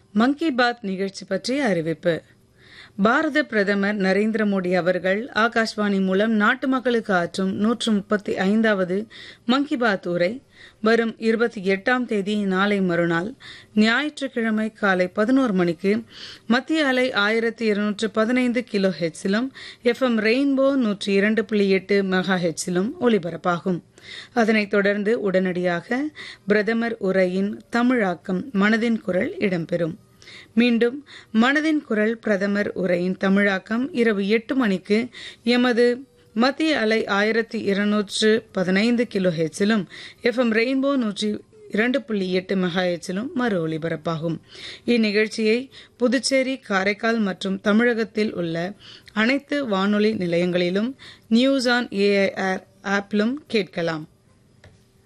மங்கி பாத் நிகழ்ச்சி பற்றிய அறிவிப்பு பாரத பிரதமர் நரேந்திர மோடி அவர்கள் ஆகாஷ்வாணி மூலம் நாட்டு மக்களுக்கு ஆற்றும் நூற்று முப்பத்தி ஐந்தாவது மங்கி பாத் உரை வரும் இருபத்தி எட்டாம் தேதி நாளை மறுநாள் ஞாயிற்றுக்கிழமை காலை பதினோரு மணிக்கு மத்திய அலை ஆயிரத்தி இருநூற்று பதினைந்து கிலோ ஹெச்சிலும் எஃப்எம் ரெயின்போ நூற்றி இரண்டு புள்ளி எட்டு மெகா ஹெச்சிலும் ஒலிபரப்பாகும் அதனைத் தொடர்ந்து உடனடியாக பிரதமர் உரையின் தமிழாக்கம் மனதின் குரல் இடம்பெறும் மீண்டும் மனதின் குரல் பிரதமர் உரையின் தமிழாக்கம் இரவு எட்டு மணிக்கு எமது மத்திய அலை ஆயிரத்தி இருநூற்று பதினைந்து கிலோ ஹெச்சிலும் எஃப்எம் ரெயின்போ நூற்றி இரண்டு புள்ளி எட்டு மெகாஹெச்சிலும் மறு ஒலிபரப்பாகும் இந்நிகழ்ச்சியை புதுச்சேரி காரைக்கால் மற்றும் தமிழகத்தில் உள்ள அனைத்து வானொலி நிலையங்களிலும் நியூஸ் ஆன் ஏஐஆர் ஆப்பிலும் கேட்கலாம்